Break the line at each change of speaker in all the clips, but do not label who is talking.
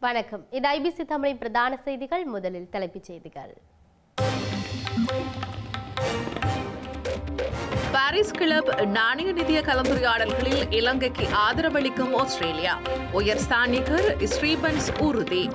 வணக்கம் இது ஐபிசி தமிழின் பிரதான செய்திகள் முதலில் தலைப்புச் செய்திகள்
பாரிஸ் கிளப் நாணய நிதிய கலந்துரையாடல்களில் இலங்கைக்கு ஆதரவளிக்கும் ஆஸ்திரேலியா உயர் ஸ்தானிகர் ஸ்ரீபன்ஸ் உறுதி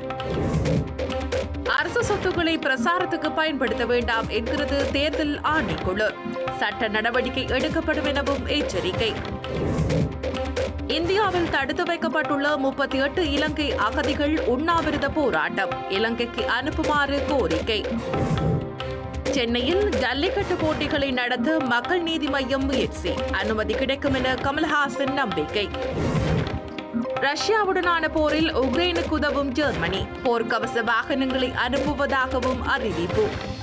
அரசு சொத்துக்களை பிரசாரத்துக்கு பயன்படுத்த வேண்டாம் என்கிறது தேர்தல் ஆணைக்குழு சட்ட நடவடிக்கை எடுக்கப்படும் எனவும் எச்சரிக்கை இந்தியாவில் தடுத்து வைக்கப்பட்டுள்ள முப்பத்தி எட்டு இலங்கை அகதிகள் உண்ணாவிரத போராட்டம் இலங்கைக்கு அனுப்புமாறு கோரிக்கை சென்னையில் ஜல்லிக்கட்டு போட்டிகளை நடத்த மக்கள் நீதி மய்யம் முயற்சி அனுமதி கிடைக்கும் என கமல்ஹாசன் நம்பிக்கை ரஷ்யாவுடனான போரில் உக்ரைனுக்கு உதவும் ஜெர்மனி போர்க்கவச வாகனங்களை அனுப்புவதாகவும் அறிவிப்பு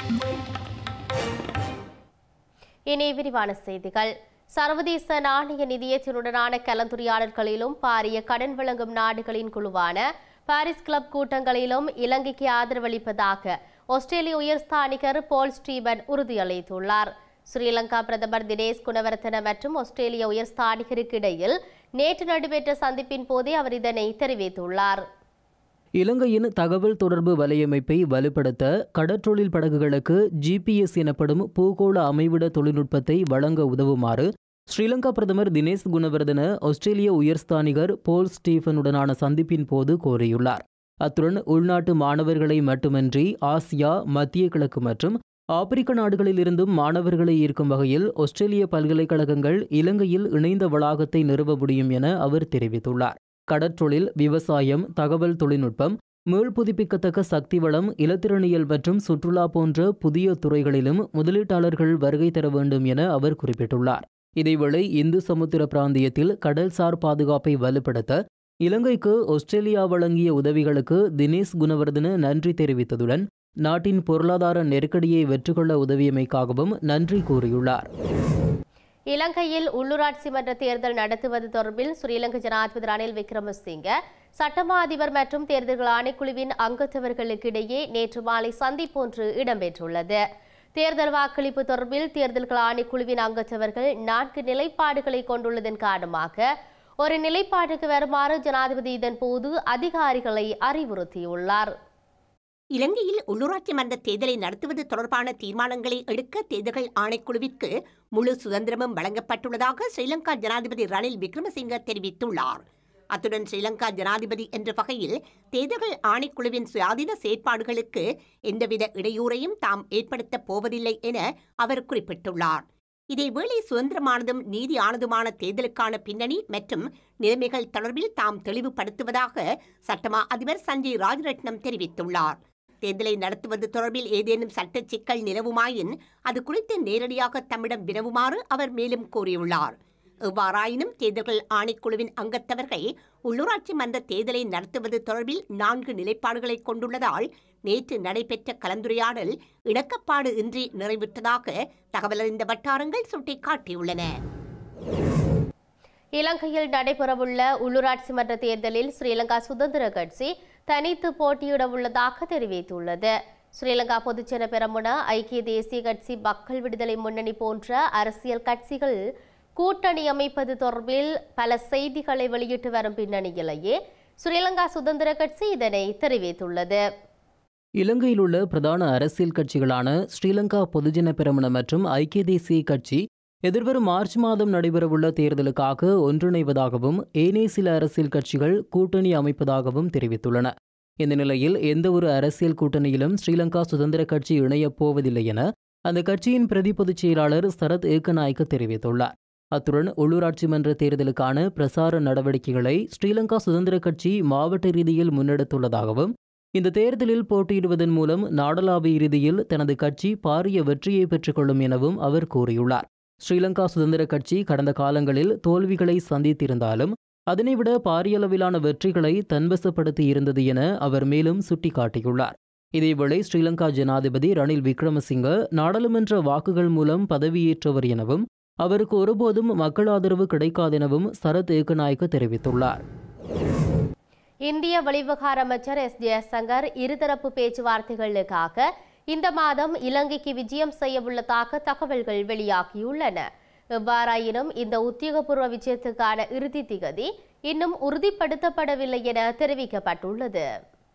இனி விரிவான செய்திகள் சர்வதேச நாணய நிதியத்தினுடனான கலந்துரையாடல்களிலும் பாரிய கடன் வழங்கும் நாடுகளின் குழுவான பாரிஸ் கிளப் கூட்டங்களிலும் இலங்கைக்கு ஆதரவளிப்பதாக ஆஸ்திரேலிய உயர்ஸ்தானிகர் போல் ஸ்டீபன் உறுதியளித்துள்ளார் ஸ்ரீலங்கா பிரதமர் தினேஷ் குணவர்த்தன மற்றும் ஆஸ்திரேலிய உயர்ஸ்தானிகருக்கு இடையில் நேற்று நடைபெற்ற சந்திப்பின் போதே அவர் இதனை தெரிவித்துள்ளார்
இலங்கையின் தகவல் தொடர்பு வலையமைப்பை வலுப்படுத்த கடற்றொழில் படகுகளுக்கு ஜிபிஎஸ் எனப்படும் பூகோள அமைவிட தொழில்நுட்பத்தை வழங்க உதவுமாறு ஸ்ரீலங்கா பிரதமர் தினேஷ் குணவர்தன ஆஸ்திரேலிய உயர்ஸ்தானிகர் போல் ஸ்டீஃபனுடனான சந்திப்பின் போது கோரியுள்ளார் அத்துடன் உள்நாட்டு மாணவர்களை மட்டுமின்றி ஆசியா மத்திய கிழக்கு மற்றும் ஆப்பிரிக்க நாடுகளிலிருந்தும் மாணவர்களை ஈர்க்கும் வகையில் ஆஸ்திரேலிய பல்கலைக்கழகங்கள் இலங்கையில் இணைந்த வளாகத்தை நிறுவ முடியும் என அவர் தெரிவித்துள்ளார் கடற்றொழில் விவசாயம் தகவல் தொழில்நுட்பம் மீள் புதுப்பிக்கத்தக்க சக்தி வளம் இலத்திரனியல் மற்றும் சுற்றுலா போன்ற புதிய துறைகளிலும் முதலீட்டாளர்கள் வருகை தர வேண்டும் என அவர் குறிப்பிட்டுள்ளார் இதேவேளை இந்து சமுத்திர பிராந்தியத்தில் கடல்சார் பாதுகாப்பை வலுப்படுத்த இலங்கைக்கு ஆஸ்திரேலியா வழங்கிய உதவிகளுக்கு தினேஷ் குணவர்தன நன்றி தெரிவித்ததுடன் நாட்டின் பொருளாதார நெருக்கடியை வெற்றிகொள்ள உதவியமைக்காகவும் நன்றி கூறியுள்ளார்
இலங்கையில் உள்ளூராட்சி மன்ற தேர்தல் நடத்துவது தொடர்பில் ஸ்ரீலங்கா ஜனாதிபதி ரணில் விக்ரமசிங்க சட்டமா அதிபர் மற்றும் தேர்தல்கள் ஆணைக்குழுவின் அங்கத்தவர்களுக்கு இடையே நேற்று மாலை சந்திப்பு ஒன்று இடம்பெற்றுள்ளது தேர்தல் வாக்களிப்பு தொடர்பில் தேர்தல்கள் ஆணைக்குழுவின் அங்கத்தவர்கள் நான்கு நிலைப்பாடுகளை கொண்டுள்ளதன் காரணமாக ஒரு நிலைப்பாட்டுக்கு வருமாறு ஜனாதிபதி இதன் போது அதிகாரிகளை அறிவுறுத்தியுள்ளார்
இலங்கையில் உள்ளூராட்சி மன்ற தேர்தலை நடத்துவது தொடர்பான தீர்மானங்களை எடுக்க தேர்தல்கள் ஆணைக்குழுவிற்கு முழு சுதந்திரமும் வழங்கப்பட்டுள்ளதாக ஸ்ரீலங்கா ஜனாதிபதி ரணில் விக்ரமசிங்க தெரிவித்துள்ளார் அத்துடன் ஸ்ரீலங்கா ஜனாதிபதி என்ற வகையில் தேர்தல்கள் ஆணைக்குழுவின் சுயாதீன செயற்பாடுகளுக்கு எந்தவித இடையூறையும் தாம் ஏற்படுத்தப் போவதில்லை என அவர் குறிப்பிட்டுள்ளார் இதேவேளை சுதந்திரமானதும் நீதியானதுமான தேர்தலுக்கான பின்னணி மற்றும் நிலைமைகள் தொடர்பில் தாம் தெளிவுபடுத்துவதாக சட்டமா அதிபர் சஞ்சய் ராஜரட்னம் தெரிவித்துள்ளார் தேர்தலை நடத்துவது தொடர்பில் ஏதேனும் சட்ட சிக்கல் நிலவுமாயின் அது குறித்து நேரடியாக தம்மிடம் வினவுமாறு அவர் மேலும் கூறியுள்ளார் எவ்வாறாயினும் தேர்தல்கள் ஆணைக்குழுவின் அங்கத்தவர்கள் உள்ளூராட்சி மன்ற தேர்தலை நடத்துவது தொடர்பில் நான்கு நிலைப்பாடுகளை கொண்டுள்ளதால் நேற்று நடைபெற்ற கலந்துரையாடல் இணக்கப்பாடு இன்றி நிறைவுற்றதாக தகவலறிந்த வட்டாரங்கள் சுட்டிக்காட்டியுள்ளன
இலங்கையில் நடைபெறவுள்ள உள்ளூராட்சி மன்ற தேர்தலில் ஸ்ரீலங்கா சுதந்திர கட்சி தனித்து போட்டியிட உள்ளதாக தெரிவித்துள்ளது ஸ்ரீலங்கா பொதுஜன பெரமுன ஐக்கிய தேசிய கட்சி மக்கள் விடுதலை முன்னணி போன்ற அரசியல் கட்சிகள் கூட்டணி அமைப்பது தொடர்பில் பல செய்திகளை வெளியிட்டு வரும் பின்னணியிலேயே ஸ்ரீலங்கா சுதந்திர கட்சி இதனை தெரிவித்துள்ளது
இலங்கையில் உள்ள பிரதான அரசியல் கட்சிகளான ஸ்ரீலங்கா பொதுஜன பெரமுன மற்றும் ஐக்கிய தேசிய கட்சி எதிர்வரும் மார்ச் மாதம் நடைபெறவுள்ள தேர்தலுக்காக ஒன்றிணைவதாகவும் ஏனைய சில அரசியல் கட்சிகள் கூட்டணி அமைப்பதாகவும் தெரிவித்துள்ளன இந்த நிலையில் எந்த ஒரு அரசியல் கூட்டணியிலும் ஸ்ரீலங்கா சுதந்திர கட்சி இணையப் போவதில்லை என அந்த கட்சியின் பிரதி பொதுச் செயலாளர் சரத் ஏக்கநாயக்க தெரிவித்துள்ளார் அத்துடன் உள்ளூராட்சி மன்ற தேர்தலுக்கான பிரசார நடவடிக்கைகளை ஸ்ரீலங்கா சுதந்திர கட்சி மாவட்ட ரீதியில் முன்னெடுத்துள்ளதாகவும் இந்த தேர்தலில் போட்டியிடுவதன் மூலம் நாடளாவிய ரீதியில் தனது கட்சி பாரிய வெற்றியை பெற்றுக்கொள்ளும் எனவும் அவர் கூறியுள்ளார் ஸ்ரீலங்கா சுதந்திர கட்சி கடந்த காலங்களில் தோல்விகளை சந்தித்திருந்தாலும் அதனைவிட பாரியளவிலான வெற்றிகளை தன்வசப்படுத்தி இருந்தது என அவர் மேலும் சுட்டிக்காட்டியுள்ளார் இதேவேளை ஸ்ரீலங்கா ஜனாதிபதி ரணில் விக்ரமசிங்க நாடாளுமன்ற வாக்குகள் மூலம் பதவியேற்றவர் எனவும் அவருக்கு ஒருபோதும் மக்கள் ஆதரவு கிடைக்காதெனவும் சரத் ஏக்கநாயக்க தெரிவித்துள்ளார்
இந்திய வெளிவிவகார அமைச்சர் எஸ் ஜெயசங்கர் இருதரப்பு பேச்சுவார்த்தைகளுக்காக இந்த மாதம் இலங்கைக்கு விஜயம் செய்யவுள்ளதாக தகவல்கள் வெளியாகியுள்ளன எவ்வாறாயினும் இந்த உத்தியோகபூர்வ விஜயத்துக்கான இறுதி திகதி இன்னும் உறுதிப்படுத்தப்படவில்லை என தெரிவிக்கப்பட்டுள்ளது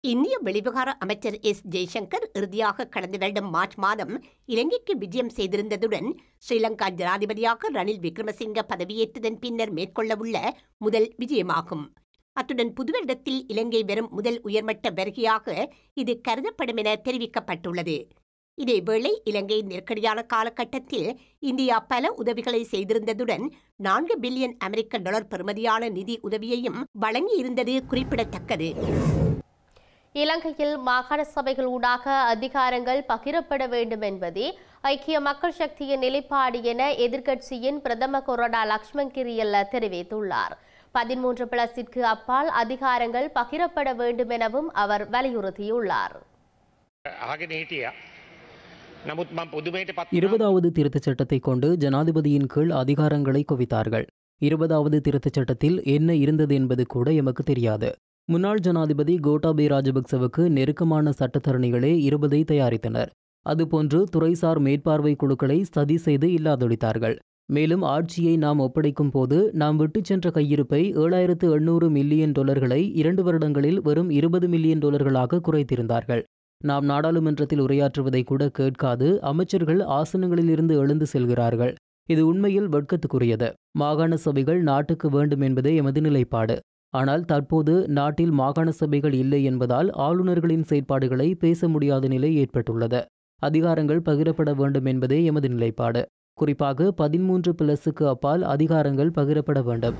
இந்திய வெளிவிகார அமைச்சர் எஸ் ஜெய்சங்கர் இறுதியாக கடந்த வருடம் மார்ச் மாதம் இலங்கைக்கு விஜயம் செய்திருந்ததுடன் ஸ்ரீலங்கா ஜனாதிபதியாக ரணில் விக்ரமசிங்க பதவியேற்றதன் பின்னர் மேற்கொள்ளவுள்ள முதல் விஜயமாகும் அத்துடன் புதுவருடத்தில் இலங்கை வரும் முதல் உயர்மட்ட வருகையாக இது கருதப்படும் என தெரிவிக்கப்பட்டுள்ளது இதேவேளை இலங்கை நெருக்கடியான காலகட்டத்தில் இந்தியா பல உதவிகளை செய்திருந்ததுடன் நான்கு பில்லியன் அமெரிக்க டாலர் பெறுமதியான நிதி உதவியையும் வழங்கியிருந்தது குறிப்பிடத்தக்கது
இலங்கையில் மாகாண சபைகள் ஊடாக அதிகாரங்கள் பகிரப்பட வேண்டும் என்பதே ஐக்கிய மக்கள் சக்தியின் நிலைப்பாடு என எதிர்க்கட்சியின் பிரதம கொறடா லக்ஷ்மண் கிரியல்ல தெரிவித்துள்ளார் பதிமூன்று பிளஸிற்கு அப்பால் அதிகாரங்கள் பகிரப்பட வேண்டும் எனவும் அவர் வலியுறுத்தியுள்ளார்
අහගෙන හිටිය නමුත් මං පුදුමයට පත්
இருபதாவது திருத்தச் சட்டத்தை கொண்டு ஜனாதிபதியின் கீழ் அதிகாரங்களை குவித்தார்கள் இருபதாவது திருத்தச் சட்டத்தில் என்ன இருந்தது என்பது கூட எமக்கு தெரியாது முன்னாள் ஜனாதிபதி கோட்டாபே ராஜபக்சவுக்கு நெருக்கமான சட்டத்தரணிகளே இருபதை தயாரித்தனர் அதுபோன்று துறைசார் மேற்பார்வை குழுக்களை சதி செய்து இல்லாதொழித்தார்கள் மேலும் ஆட்சியை நாம் ஒப்படைக்கும் போது நாம் விட்டுச் சென்ற கையிருப்பை ஏழாயிரத்து எண்ணூறு மில்லியன் டாலர்களை இரண்டு வருடங்களில் வெறும் இருபது மில்லியன் டாலர்களாக குறைத்திருந்தார்கள் நாம் நாடாளுமன்றத்தில் உரையாற்றுவதை கூட கேட்காது அமைச்சர்கள் ஆசனங்களிலிருந்து எழுந்து செல்கிறார்கள் இது உண்மையில் வெட்கத்துக்குரியது மாகாண சபைகள் நாட்டுக்கு வேண்டும் என்பதே எமது நிலைப்பாடு ஆனால் தற்போது நாட்டில் மாகாண சபைகள் இல்லை என்பதால் ஆளுநர்களின் செயற்பாடுகளை பேச முடியாத நிலை ஏற்பட்டுள்ளது அதிகாரங்கள் பகிரப்பட வேண்டும் என்பதே எமது நிலைப்பாடு குறிப்பாக பதிமூன்று பிளஸுக்கு அப்பால் அதிகாரங்கள் பகிரப்பட வேண்டும்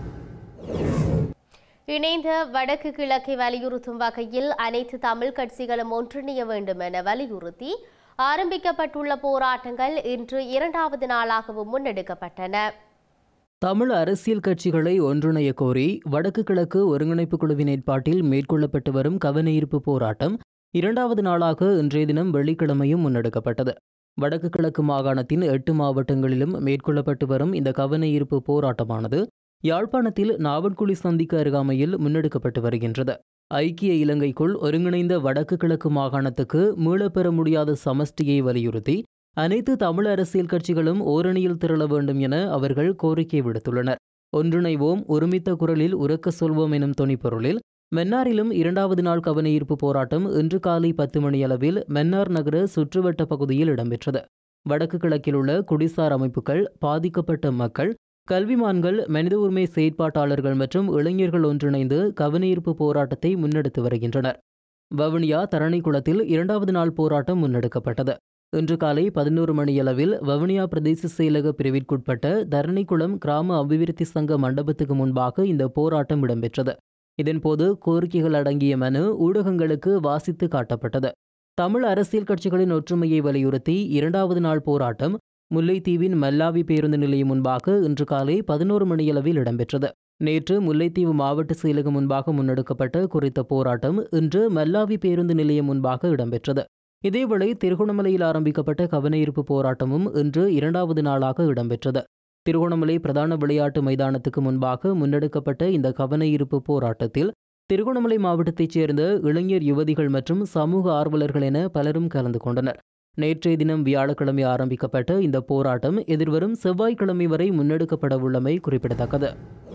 இணைந்த வடக்கு கிழக்கை வலியுறுத்தும் வகையில் அனைத்து தமிழ் கட்சிகளும் ஒன்றிணைய வேண்டும் என வலியுறுத்தி ஆரம்பிக்கப்பட்டுள்ள போராட்டங்கள் இன்று இரண்டாவது நாளாகவும் முன்னெடுக்கப்பட்டன
தமிழ் அரசியல் கட்சிகளை ஒன்றிணைய கோரி வடக்கு கிழக்கு ஒருங்கிணைப்பு குழுவின் ஏற்பாட்டில் மேற்கொள்ளப்பட்டு வரும் கவனஈர்ப்பு போராட்டம் இரண்டாவது நாளாக இன்றைய தினம் வெள்ளிக்கிழமையும் முன்னெடுக்கப்பட்டது வடக்கு கிழக்கு மாகாணத்தின் எட்டு மாவட்டங்களிலும் மேற்கொள்ளப்பட்டு வரும் இந்த கவனஈர்ப்பு போராட்டமானது யாழ்ப்பாணத்தில் நாவன்குழி சந்திக்கு அருகாமையில் முன்னெடுக்கப்பட்டு வருகின்றது ஐக்கிய இலங்கைக்குள் ஒருங்கிணைந்த வடக்கு கிழக்கு மாகாணத்துக்கு மீளப்பெற முடியாத சமஷ்டியை வலியுறுத்தி அனைத்து தமிழ் அரசியல் கட்சிகளும் ஓரணியில் திரள வேண்டும் என அவர்கள் கோரிக்கை விடுத்துள்ளனர் ஒன்றிணைவோம் ஒருமித்த குரலில் உரக்க சொல்வோம் எனும் தொனிப்பொருளில் மென்னாரிலும் இரண்டாவது நாள் கவனஈர்ப்பு போராட்டம் இன்று காலை பத்து மணியளவில் மென்னார் நகர சுற்றுவட்ட பகுதியில் இடம்பெற்றது வடக்கு கிழக்கில் உள்ள குடிசார் அமைப்புகள் பாதிக்கப்பட்ட மக்கள் கல்விமான்கள் மனித உரிமை செயற்பாட்டாளர்கள் மற்றும் இளைஞர்கள் ஒன்றிணைந்து கவனஈர்ப்பு போராட்டத்தை முன்னெடுத்து வருகின்றனர் வவுனியா தரணிக்குளத்தில் இரண்டாவது நாள் போராட்டம் முன்னெடுக்கப்பட்டது இன்று காலை பதினோரு மணியளவில் வவுனியா பிரதேச செயலக பிரிவிற்குட்பட்ட தரணிக்குளம் கிராம அபிவிருத்தி சங்க மண்டபத்துக்கு முன்பாக இந்த போராட்டம் இடம்பெற்றது இதன்போது கோரிக்கைகள் அடங்கிய மனு ஊடகங்களுக்கு வாசித்து காட்டப்பட்டது தமிழ் அரசியல் கட்சிகளின் ஒற்றுமையை வலியுறுத்தி இரண்டாவது நாள் போராட்டம் முல்லைத்தீவின் மல்லாவி பேருந்து நிலையம் முன்பாக இன்று காலை பதினோரு மணியளவில் இடம்பெற்றது நேற்று முல்லைத்தீவு மாவட்ட செயலகம் முன்பாக முன்னெடுக்கப்பட்ட குறித்த போராட்டம் இன்று மல்லாவி பேருந்து நிலையம் முன்பாக இடம்பெற்றது இதேவேளை திருகோணமலையில் ஆரம்பிக்கப்பட்ட கவனஈர்ப்பு போராட்டமும் இன்று இரண்டாவது நாளாக இடம்பெற்றது திருகோணமலை பிரதான விளையாட்டு மைதானத்துக்கு முன்பாக முன்னெடுக்கப்பட்ட இந்த கவனஈர்ப்பு போராட்டத்தில் திருகோணமலை மாவட்டத்தைச் சேர்ந்த இளைஞர் யுவதிகள் மற்றும் சமூக ஆர்வலர்கள் என பலரும் கலந்து கொண்டனர் நேற்றைய தினம் வியாழக்கிழமை ஆரம்பிக்கப்பட்ட இந்த போராட்டம் எதிர்வரும் செவ்வாய்க்கிழமை வரை முன்னெடுக்கப்பட உள்ளமை குறிப்பிடத்தக்கது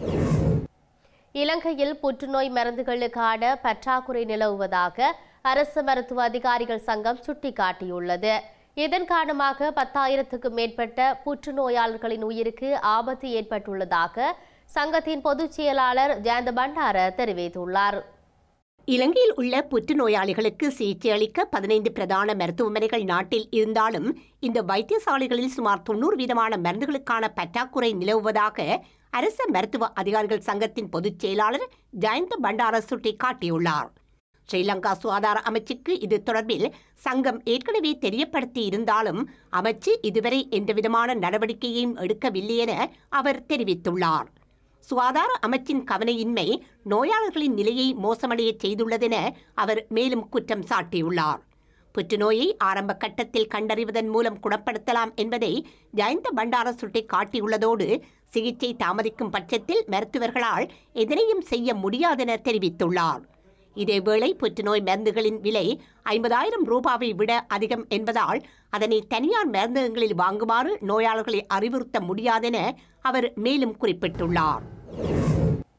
இலங்கையில் புற்றுநோய் மருந்துகளுக்கான பற்றாக்குறை நிலவுவதாக அரசு மருத்துவ அதிகாரிகள் சங்கம் சுட்டிக்காட்டியுள்ளது இதன் காரணமாக பத்தாயிரத்துக்கும் மேற்பட்ட புற்றுநோயாளர்களின் உயிருக்கு ஆபத்து ஏற்பட்டுள்ளதாக சங்கத்தின் பொதுச் செயலாளர் ஜெயந்த பண்டார தெரிவித்துள்ளார்
இலங்கையில் உள்ள புற்றுநோயாளிகளுக்கு சிகிச்சை அளிக்க பதினைந்து பிரதான மருத்துவமனைகள் நாட்டில் இருந்தாலும் இந்த வைத்தியசாலைகளில் சுமார் தொண்ணூறு வீதமான மருந்துகளுக்கான பற்றாக்குறை நிலவுவதாக அரச மருத்துவ அதிகாரிகள் சங்கத்தின் பொதுச் செயலாளர் ஜயந்த பண்டார சுட்டிக்காட்டியுள்ளார் ஸ்ரீலங்கா சுகாதார அமைச்சுக்கு இது தொடர்பில் சங்கம் ஏற்கனவே தெரியப்படுத்தி இருந்தாலும் அமைச்சு இதுவரை எந்தவிதமான நடவடிக்கையையும் எடுக்கவில்லை என அவர் தெரிவித்துள்ளார் சுகாதார அமைச்சின் கவனையின்மை நோயாளர்களின் நிலையை மோசமடையச் செய்துள்ளதென அவர் மேலும் குற்றம் சாட்டியுள்ளார் புற்றுநோயை ஆரம்ப கட்டத்தில் கண்டறிவதன் மூலம் குணப்படுத்தலாம் என்பதை ஜயந்த பண்டார சுட்டி காட்டியுள்ளதோடு சிகிச்சை தாமதிக்கும் பட்சத்தில் மருத்துவர்களால் எதனையும் செய்ய முடியாதென தெரிவித்துள்ளார் இதேவேளை புற்றுநோய் மருந்துகளின் விலை ஐம்பதாயிரம் ரூபாவை விட அதிகம் என்பதால் அதனை தனியார் மருந்தகங்களில் வாங்குமாறு நோயாளர்களை அறிவுறுத்த முடியாதென அவர் மேலும் குறிப்பிட்டுள்ளார்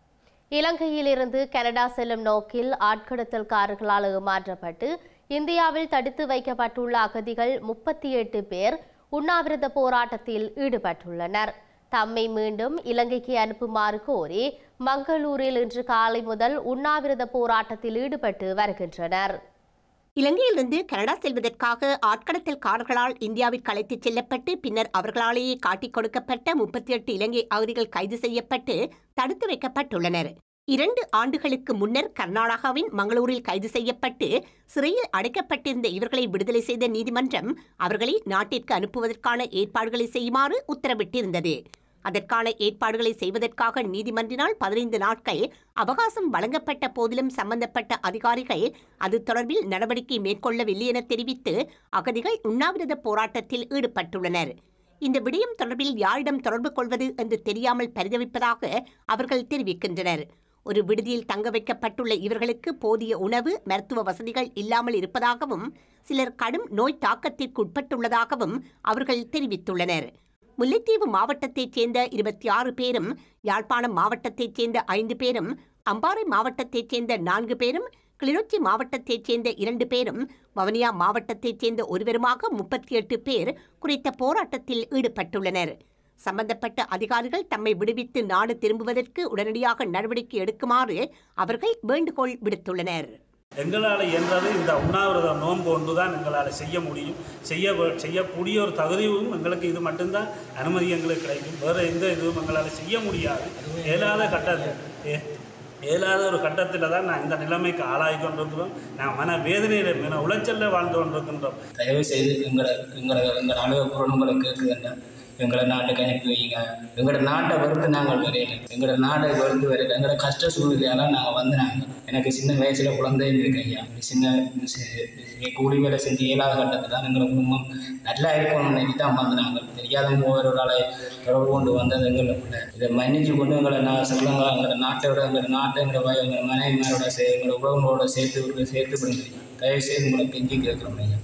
இலங்கையிலிருந்து கனடா செல்லும் நோக்கில் ஆட்கடத்தல்காரர்களால் ஏமாற்றப்பட்டு இந்தியாவில் தடுத்து வைக்கப்பட்டுள்ள அகதிகள் முப்பத்தி எட்டு பேர் உண்ணாவிரத போராட்டத்தில் ஈடுபட்டுள்ளனர் தம்மை மீண்டும் இலங்கைக்கு அனுப்புமாறு கோரி மங்களூரில் இன்று காலை முதல் உண்ணாவிரத போராட்டத்தில் ஈடுபட்டு வருகின்றனர்
இலங்கையிலிருந்து கனடா செல்வதற்காக ஆட்கடத்தல்காரர்களால் இந்தியாவிற்கு அழைத்துச் செல்லப்பட்டு பின்னர் அவர்களாலேயே காட்டிக் கொடுக்கப்பட்ட முப்பத்தி எட்டு இலங்கை அகதிகள் கைது செய்யப்பட்டு தடுத்து வைக்கப்பட்டுள்ளனர் இரண்டு ஆண்டுகளுக்கு முன்னர் கர்நாடகாவின் மங்களூரில் கைது செய்யப்பட்டு சிறையில் அடைக்கப்பட்டிருந்த இவர்களை விடுதலை செய்த நீதிமன்றம் அவர்களை நாட்டிற்கு அனுப்புவதற்கான ஏற்பாடுகளை செய்யுமாறு உத்தரவிட்டிருந்தது அதற்கான ஏற்பாடுகளை செய்வதற்காக நீதிமன்றினால் பதினைந்து நாட்கள் அவகாசம் வழங்கப்பட்ட போதிலும் சம்பந்தப்பட்ட அதிகாரிகள் அது தொடர்பில் நடவடிக்கை மேற்கொள்ளவில்லை என தெரிவித்து அகதிகள் உண்ணாவிரத போராட்டத்தில் ஈடுபட்டுள்ளனர் இந்த விடயம் தொடர்பில் யாரிடம் தொடர்பு கொள்வது என்று தெரியாமல் பரிதவிப்பதாக அவர்கள் தெரிவிக்கின்றனர் ஒரு விடுதியில் தங்க வைக்கப்பட்டுள்ள இவர்களுக்கு போதிய உணவு மருத்துவ வசதிகள் இல்லாமல் இருப்பதாகவும் சிலர் கடும் நோய் தாக்கத்திற்கு உட்பட்டுள்ளதாகவும் அவர்கள் தெரிவித்துள்ளனர் முல்லைத்தீவு மாவட்டத்தைச் சேர்ந்த இருபத்தி ஆறு பேரும் யாழ்ப்பாணம் மாவட்டத்தைச் சேர்ந்த ஐந்து பேரும் அம்பாறை மாவட்டத்தைச் சேர்ந்த நான்கு பேரும் கிளிநொச்சி மாவட்டத்தைச் சேர்ந்த இரண்டு பேரும் வவுனியா மாவட்டத்தைச் சேர்ந்த ஒருவருமாக முப்பத்தி எட்டு பேர் குறித்த போராட்டத்தில் ஈடுபட்டுள்ளனர் சம்பந்தப்பட்ட அதிகாரிகள் தம்மை விடுவித்து நாடு திரும்புவதற்கு உடனடியாக நடவடிக்கை எடுக்குமாறு அவர்கள் வேண்டுகோள் விடுத்துள்ளனர்
எங்களால் இயன்றது இந்த உண்ணாவிரத நோன்பு ஒன்று தான் எங்களால் செய்ய முடியும் செய்ய வே- செய்யக்கூடிய ஒரு தகுதியும் எங்களுக்கு இது மட்டும்தான் அனுமதி எங்களுக்கு கிடைக்கும் வேறு எந்த இதுவும் எங்களால் செய்ய முடியாது இயலாத கட்டத்தில் ஏ- இயலாத ஒரு கட்டத்தில் தான் நான் இந்த நிலைமைக்கு ஆளாகி கொண்டிருக்கிறோம் நான் மன வேதனையில் மன உளைச்சலில் வாழ்ந்து கொண்டிருக்கின்றோம்
தயவு செய்து எங்களை எங்களை எங்கள் அலுவலகம் உங்களை கேட்குதுன்னா எங்களை நாட்டுக்கு அனுப்பி வைங்க எங்களோட நாட்டை வெறுத்து நாங்கள் வரையில எங்களோட நாட்டை வெறுத்து வரையில எங்களோட கஷ்ட சூழ்நிலையால நாங்கள் வந்தாங்க எனக்கு சின்ன வயசுல குழந்தையும் இருக்கு ஐயா சின்ன சி- கூலி வேலை செஞ்சு இயலாத கட்டத்தில் தான் எங்களை குடும்பம் நல்லா இருக்கணும்னு நினைச்சு தான் வந்தாங்க தெரியாத ஒவ்வொருவரால தொடர்பு கொண்டு வந்தது எங்களுக்குள்ள இதை மன்னிச்சு கொண்டு எங்களை நான் சொல்லுங்க எங்களோட நாட்டோட எங்களோட நாட்டை எங்களோட வய- எங்களோட மனைவிமாரோட சே எங்களோட உறவுகளோட சேர்த்து விட்டு சேர்த்து விடுங்க தயவு செய்து உங்களை கெஞ்சி கேட்குறோம் ஐயா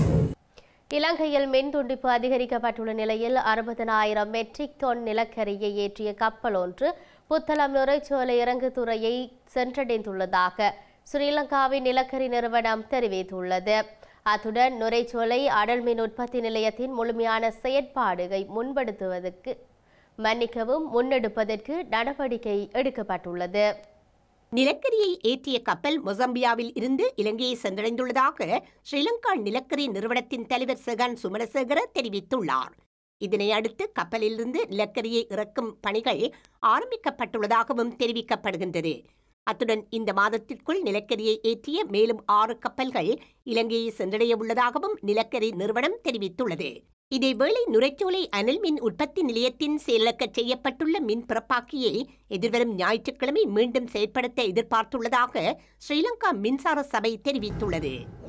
இலங்கையில் மின் துண்டிப்பு அதிகரிக்கப்பட்டுள்ள நிலையில் அறுபதனாயிரம் மெட்ரிக் டன் நிலக்கரியை ஏற்றிய கப்பல் ஒன்று புத்தளம் நுரைச்சோலை இறங்குதுறையை சென்றடைந்துள்ளதாக ஸ்ரீலங்காவின் நிலக்கரி நிறுவனம் தெரிவித்துள்ளது அத்துடன் நுரைச்சோலை அடல் மின் உற்பத்தி நிலையத்தின் முழுமையான செயற்பாடுகளை முன்படுத்துவதற்கு மன்னிக்கவும் முன்னெடுப்பதற்கு நடவடிக்கை எடுக்கப்பட்டுள்ளது
நிலக்கரியை ஏற்றிய கப்பல் மொசம்பியாவில் இருந்து இலங்கையை சென்றடைந்துள்ளதாக ஸ்ரீலங்கா நிலக்கரி நிறுவனத்தின் தலைவர் செகான் சுமரசேகர தெரிவித்துள்ளார் இதனை அடுத்து கப்பலிலிருந்து நிலக்கரியை இறக்கும் பணிகள் ஆரம்பிக்கப்பட்டுள்ளதாகவும் தெரிவிக்கப்படுகின்றது அத்துடன் இந்த மாதத்திற்குள் நிலக்கரியை ஏற்றிய மேலும் ஆறு கப்பல்கள் இலங்கையை சென்றடைய உள்ளதாகவும் நிலக்கரி நிறுவனம் தெரிவித்துள்ளது இதேவேளை நுரைச்சோலை அனல் மின் உற்பத்தி நிலையத்தின் செயலக்கச் செய்யப்பட்டுள்ள மின் பிறப்பாக்கியை எதிர்வரும் ஞாயிற்றுக்கிழமை மீண்டும் செயற்படுத்த எதிர்பார்த்துள்ளதாக ஸ்ரீலங்கா மின்சார சபை தெரிவித்துள்ளது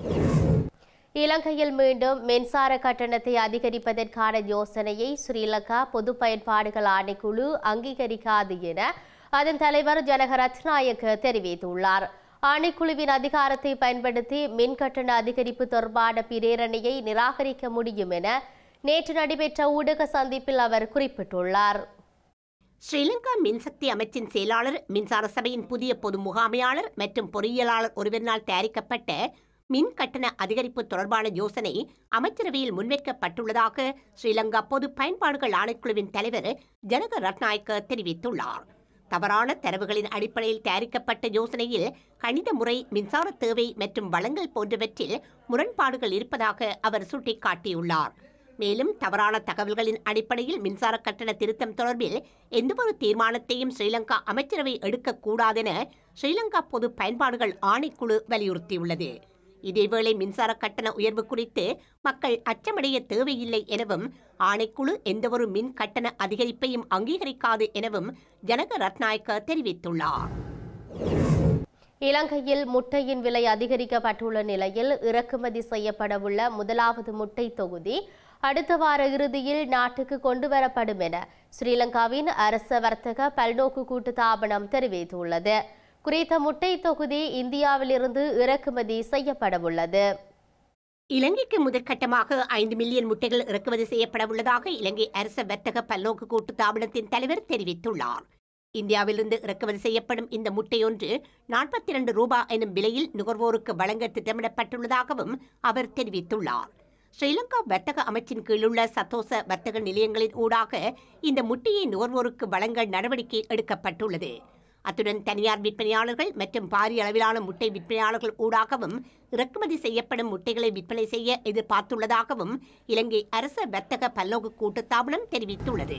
இலங்கையில் மீண்டும் மின்சார கட்டணத்தை அதிகரிப்பதற்கான யோசனையை ஸ்ரீலங்கா பொது பயன்பாடுகள் ஆணைக்குழு அங்கீகரிக்காது என அதன் தலைவர் ஜனக ரத்நாயக்க தெரிவித்துள்ளார் ஆணைக்குழுவின் அதிகாரத்தை பயன்படுத்தி மின் கட்டண அதிகரிப்பு தொடர்பான பிரேரணையை நிராகரிக்க முடியும் என நேற்று நடைபெற்ற ஊடக சந்திப்பில் அவர் குறிப்பிட்டுள்ளார்
ஸ்ரீலங்கா மின்சக்தி அமைச்சின் செயலாளர் மின்சார சபையின் புதிய பொது முகாமையாளர் மற்றும் பொறியியலாளர் ஒருவரினால் தயாரிக்கப்பட்ட மின் கட்டண அதிகரிப்பு தொடர்பான யோசனை அமைச்சரவையில் முன்வைக்கப்பட்டுள்ளதாக ஸ்ரீலங்கா பொது பயன்பாடுகள் ஆணைக்குழுவின் தலைவர் ஜனக ரட்நாயக்க தெரிவித்துள்ளார் தவறான தரவுகளின் அடிப்படையில் தயாரிக்கப்பட்ட யோசனையில் கணித முறை மின்சார தேவை மற்றும் வளங்கள் போன்றவற்றில் முரண்பாடுகள் இருப்பதாக அவர் சுட்டிக்காட்டியுள்ளார் மேலும் தவறான தகவல்களின் அடிப்படையில் மின்சார கட்டண திருத்தம் தொடர்பில் எந்தவொரு தீர்மானத்தையும் ஸ்ரீலங்கா அமைச்சரவை எடுக்கக்கூடாதென ஸ்ரீலங்கா பொது பயன்பாடுகள் ஆணைக்குழு வலியுறுத்தியுள்ளது இதேவேளை மின்சார கட்டண உயர்வு குறித்து மக்கள் அச்சமடைய தேவையில்லை எனவும் ஆணைக்குழு எந்தவொரு மின் கட்டண அதிகரிப்பையும் அங்கீகரிக்காது எனவும் ஜனக ரத்நாயக்க தெரிவித்துள்ளார்
இலங்கையில் முட்டையின் விலை அதிகரிக்கப்பட்டுள்ள நிலையில் இறக்குமதி செய்யப்படவுள்ள முதலாவது முட்டை தொகுதி அடுத்த வார இறுதியில் நாட்டுக்கு கொண்டுவரப்படும் என ஸ்ரீலங்காவின் அரச வர்த்தக பல்நோக்கு கூட்டு தாபனம் தெரிவித்துள்ளது குறித்த முட்டை தொகுதி இந்தியாவிலிருந்து இறக்குமதி செய்யப்படவுள்ளது
இலங்கைக்கு முதற்கட்டமாக ஐந்து மில்லியன் முட்டைகள் இறக்குமதி செய்யப்பட உள்ளதாக இலங்கை அரச வர்த்தக பல்நோக்கு கூட்டு தாபனத்தின் தலைவர் தெரிவித்துள்ளார் இந்தியாவிலிருந்து இறக்குமதி செய்யப்படும் இந்த முட்டையொன்று நாற்பத்தி இரண்டு ரூபாய் எனும் விலையில் நுகர்வோருக்கு வழங்க திட்டமிடப்பட்டுள்ளதாகவும் அவர் தெரிவித்துள்ளார் ஸ்ரீலங்கா வர்த்தக அமைச்சின் கீழுள்ள சத்தோச வர்த்தக நிலையங்களின் ஊடாக இந்த முட்டையை நுகர்வோருக்கு வழங்க நடவடிக்கை எடுக்கப்பட்டுள்ளது அத்துடன் தனியார் விற்பனையாளர்கள் மற்றும் பாரிய அளவிலான முட்டை விற்பனையாளர்கள் ஊடாகவும் இறக்குமதி செய்யப்படும் முட்டைகளை விற்பனை செய்ய எதிர்பார்த்துள்ளதாகவும் இலங்கை அரச வர்த்தக பல்லோக்கு கூட்டுத்தாபனம் தெரிவித்துள்ளது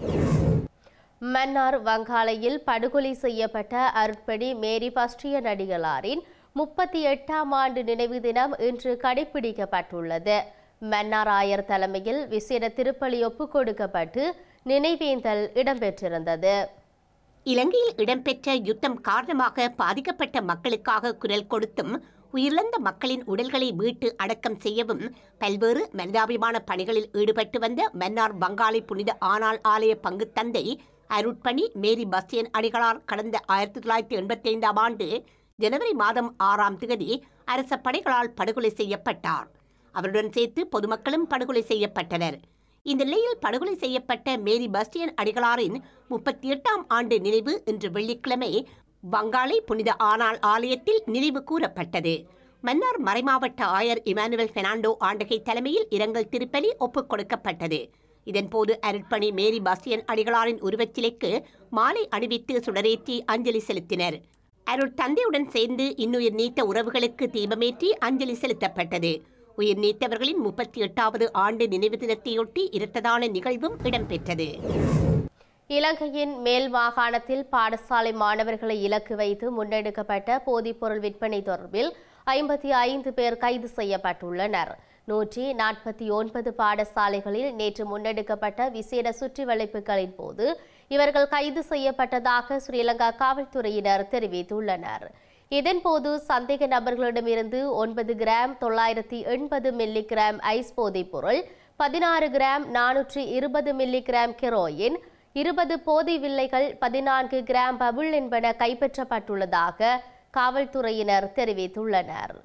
மன்னார் வங்காளையில் படுகொலை செய்யப்பட்ட அருட்பணி மேரி பஸ்டிய நடிகளாரின் முப்பத்தி எட்டாம் ஆண்டு நினைவு தினம் இன்று கடைபிடிக்கப்பட்டுள்ளது மன்னார் ஆயர் தலைமையில் விசேட திருப்பலி ஒப்புக் கொடுக்கப்பட்டு நினைவேந்தல் இடம்பெற்றிருந்தது
இலங்கையில் இடம்பெற்ற யுத்தம் காரணமாக பாதிக்கப்பட்ட மக்களுக்காக குரல் கொடுத்தும் உயிரிழந்த மக்களின் உடல்களை மீட்டு அடக்கம் செய்யவும் பல்வேறு மனிதாபிமான பணிகளில் ஈடுபட்டு வந்த மன்னார் பங்காளி புனித ஆனாள் ஆலய பங்கு தந்தை அருட்பணி மேரி பஸ்டியன் அடிகளார் கடந்த ஆயிரத்தி தொள்ளாயிரத்தி எண்பத்தி ஐந்தாம் ஆண்டு ஜனவரி மாதம் ஆறாம் தேதி அரச படைகளால் படுகொலை செய்யப்பட்டார் அவருடன் சேர்த்து பொதுமக்களும் படுகொலை செய்யப்பட்டனர் இந்த நிலையில் படுகொலை செய்யப்பட்ட மேரி பஸ்டியன் அடிகளாரின் முப்பத்தி எட்டாம் ஆண்டு நினைவு இன்று வெள்ளிக்கிழமை வங்காளை புனித ஆனாள் ஆலயத்தில் நினைவு கூறப்பட்டது மன்னார் மறைமாவட்ட ஆயர் இமானுவேல் பெர்னாண்டோ ஆண்டகை தலைமையில் இரங்கல் திருப்பலி ஒப்புக் கொடுக்கப்பட்டது இதன்போது அருட்பணி மேரி பாஸ்டியன் அடிகளாரின் உருவச்சிலைக்கு மாலை அணிவித்து சுடரேற்றி அஞ்சலி செலுத்தினர் அருள் தந்தையுடன் சேர்ந்து இன்னுயிர் நீத்த உறவுகளுக்கு தீபமேற்றி அஞ்சலி செலுத்தப்பட்டது உயிர் நீத்தவர்களின் முப்பத்தி எட்டாவது ஆண்டு நினைவு தினத்தையொட்டி இரத்ததான நிகழ்வும் இடம்பெற்றது
இலங்கையின் மேல் மாகாணத்தில் பாடசாலை மாணவர்களை இலக்கு வைத்து முன்னெடுக்கப்பட்ட போதைப்பொருள் விற்பனை தொடர்பில் ஐம்பத்தி ஐந்து பேர் கைது செய்யப்பட்டுள்ளனர் நூற்றி நாற்பத்தி ஒன்பது பாடசாலைகளில் நேற்று முன்னெடுக்கப்பட்ட விசேட சுற்றி வளைப்புகளின் போது இவர்கள் கைது செய்யப்பட்டதாக ஸ்ரீலங்கா காவல்துறையினர் தெரிவித்துள்ளனர் இதன்போது சந்தேக நபர்களிடமிருந்து ஒன்பது கிராம் தொள்ளாயிரத்தி எண்பது மில்லி கிராம் ஐஸ் போதைப் பொருள் பதினாறு கிராம் நானூற்றி இருபது மில்லி கிராம் கெரோயின் இருபது போதை வில்லைகள் பதினான்கு கிராம் பபுள் என்பன கைப்பற்றப்பட்டுள்ளதாக காவல்துறையினர் தெரிவித்துள்ளனர்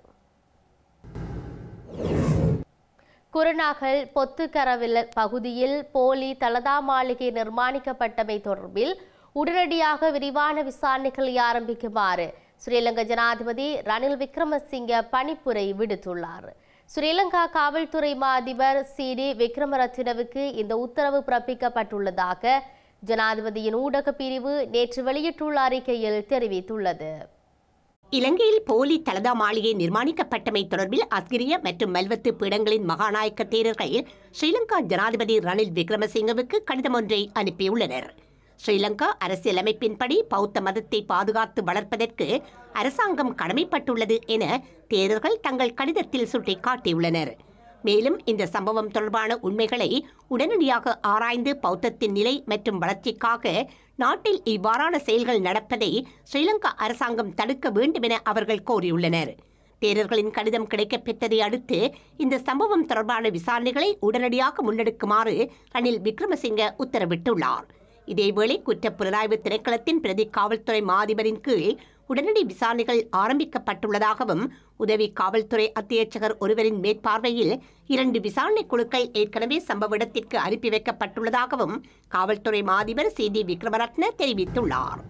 குருநாகல் பொத்துக்கரவில் பகுதியில் போலி தலதா மாளிகை நிர்மாணிக்கப்பட்டமை தொடர்பில் உடனடியாக விரிவான விசாரணைகளை ஆரம்பிக்குமாறு ஸ்ரீலங்கா ஜனாதிபதி ரணில் விக்ரமசிங்க பணிப்புரை விடுத்துள்ளார் ஸ்ரீலங்கா காவல்துறை மா அதிபர் சி டி விக்ரமரத்னவுக்கு இந்த உத்தரவு பிறப்பிக்கப்பட்டுள்ளதாக ஜனாதிபதியின் ஊடக பிரிவு நேற்று வெளியிட்டுள்ள அறிக்கையில் தெரிவித்துள்ளது
இலங்கையில் போலி தலதா மாளிகை நிர்மாணிக்கப்பட்டமை தொடர்பில் அஸ்கிரிய மற்றும் மல்வத்து பீடங்களின் மகாநாயக்க தேரர்கள் ஸ்ரீலங்கா ஜனாதிபதி ரணில் விக்ரமசிங்கவுக்கு கடிதம் ஒன்றை அனுப்பியுள்ளனர் ஸ்ரீலங்கா அரசியலமைப்பின்படி பௌத்த மதத்தை பாதுகாத்து வளர்ப்பதற்கு அரசாங்கம் கடமைப்பட்டுள்ளது என தேரர்கள் தங்கள் கடிதத்தில் சுட்டிக்காட்டியுள்ளனர் மேலும் இந்த சம்பவம் தொடர்பான உண்மைகளை உடனடியாக ஆராய்ந்து பௌத்தத்தின் நிலை மற்றும் வளர்ச்சிக்காக நாட்டில் இவ்வாறான செயல்கள் நடப்பதை ஸ்ரீலங்கா அரசாங்கம் தடுக்க வேண்டும் என அவர்கள் கோரியுள்ளனர் தேரர்களின் கடிதம் கிடைக்கப்பெற்றதை அடுத்து இந்த சம்பவம் தொடர்பான விசாரணைகளை உடனடியாக முன்னெடுக்குமாறு ரணில் விக்ரமசிங்க உத்தரவிட்டுள்ளார் இதேவேளை குற்ற புலனாய்வு திணைக்களத்தின் பிரதி காவல்துறை மாதிபரின் கீழ் உடனடி விசாரணைகள் ஆரம்பிக்கப்பட்டுள்ளதாகவும் உதவி காவல்துறை அத்தியட்சகர் ஒருவரின் மேற்பார்வையில் இரண்டு விசாரணை குழுக்கள் ஏற்கனவே சம்பவ இடத்திற்கு அனுப்பி வைக்கப்பட்டுள்ளதாகவும் காவல்துறை மாதிபர் சி டி விக்ரமரத்ன தெரிவித்துள்ளார்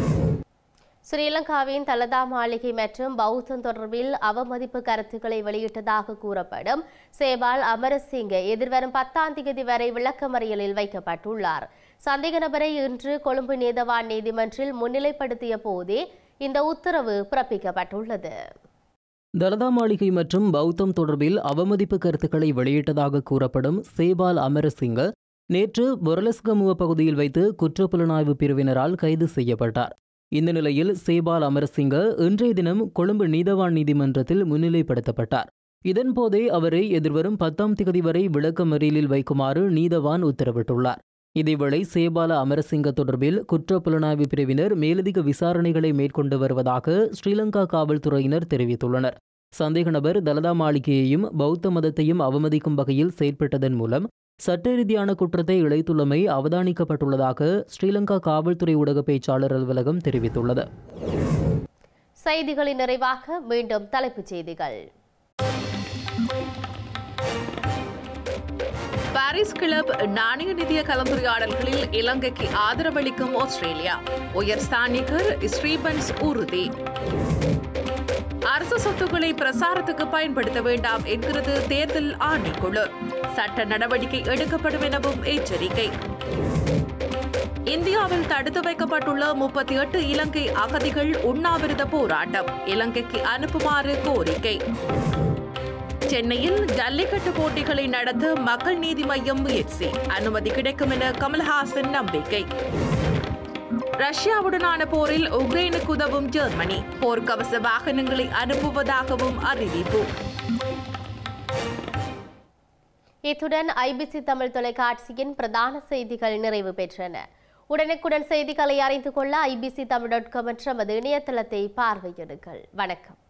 ஸ்ரீலங்காவின் தலதா மாளிகை மற்றும் பௌத்தம் தொடர்பில் அவமதிப்பு கருத்துக்களை வெளியிட்டதாக கூறப்படும் சேபால் அமரசிங்க எதிர்வரும் பத்தாம் தேதி வரை விளக்கமறியலில் வைக்கப்பட்டுள்ளார் சந்தேக நபரை இன்று கொழும்பு நீதவான் நீதிமன்றில் முன்னிலைப்படுத்திய போதே இந்த உத்தரவு பிறப்பிக்கப்பட்டுள்ளது
தலதா மாளிகை மற்றும் பௌத்தம் தொடர்பில் அவமதிப்பு கருத்துக்களை வெளியிட்டதாக கூறப்படும் சேபால் அமரசிங்க நேற்று பொரலஸ்கமுவ பகுதியில் வைத்து குற்றப்புலனாய்வு பிரிவினரால் கைது செய்யப்பட்டார் இந்த நிலையில் சேபால் அமரசிங்க இன்றைய தினம் கொழும்பு நீதவான் நீதிமன்றத்தில் முன்னிலைப்படுத்தப்பட்டார் இதன்போதே அவரை எதிர்வரும் பத்தாம் திகதி வரை விளக்கமறியலில் வைக்குமாறு நீதவான் உத்தரவிட்டுள்ளார் இதேவேளை சேபால அமரசிங்க தொடர்பில் குற்றப்புலனாய்வு பிரிவினர் மேலதிக விசாரணைகளை மேற்கொண்டு வருவதாக ஸ்ரீலங்கா காவல்துறையினர் தெரிவித்துள்ளனர் சந்தேக நபர் தலதா மாளிகையையும் பௌத்த மதத்தையும் அவமதிக்கும் வகையில் செயற்பட்டதன் மூலம் சட்ட ரீதியான குற்றத்தை இழைத்துள்ளமை அவதானிக்கப்பட்டுள்ளதாக ஸ்ரீலங்கா காவல்துறை ஊடக பேச்சாளர் அலுவலகம் தெரிவித்துள்ளது
செய்திகளின் நிறைவாக மீண்டும் தலைப்புச் செய்திகள்
பாரிஸ் பாரிஸ் கிளப் நாணய நிதிய கலந்துரையாடல்களில் இலங்கைக்கு ஆதரவளிக்கும் ஆஸ்திரேலியா உயர் ஸ்தானிகர் ஸ்ரீபன்ஸ் உறுதி அரசு சொத்துக்களை பிரசாரத்துக்கு பயன்படுத்த வேண்டாம் என்கிறது தேர்தல் ஆணைக்குழு சட்ட நடவடிக்கை எடுக்கப்படும் எனவும் எச்சரிக்கை இந்தியாவில் தடுத்து வைக்கப்பட்டுள்ள முப்பத்தி எட்டு இலங்கை அகதிகள் உண்ணாவிரத போராட்டம் இலங்கைக்கு அனுப்புமாறு கோரிக்கை சென்னையில் ஜல்லிக்கட்டு போட்டிகளை நடத்த மக்கள் நீதி மய்யம் முயற்சி அனுமதி கிடைக்கும் என கமல்ஹாசன் நம்பிக்கை ரஷ்யாவுடனான போரில் உக்ரைனுக்கு உதவும் ஜெர்மனி போர்க்கவச வாகனங்களை அனுப்புவதாகவும் அறிவிப்பு
இத்துடன் ஐபிசி தமிழ் தொலைக்காட்சியின் பிரதான செய்திகள் நிறைவு பெற்றன உடனுக்குடன் செய்திகளை அறிந்து கொள்ள ஐபிசி தமிழ் டாட் காம் என்ற நமது இணையதளத்தை பார்வையிடுங்கள் வணக்கம்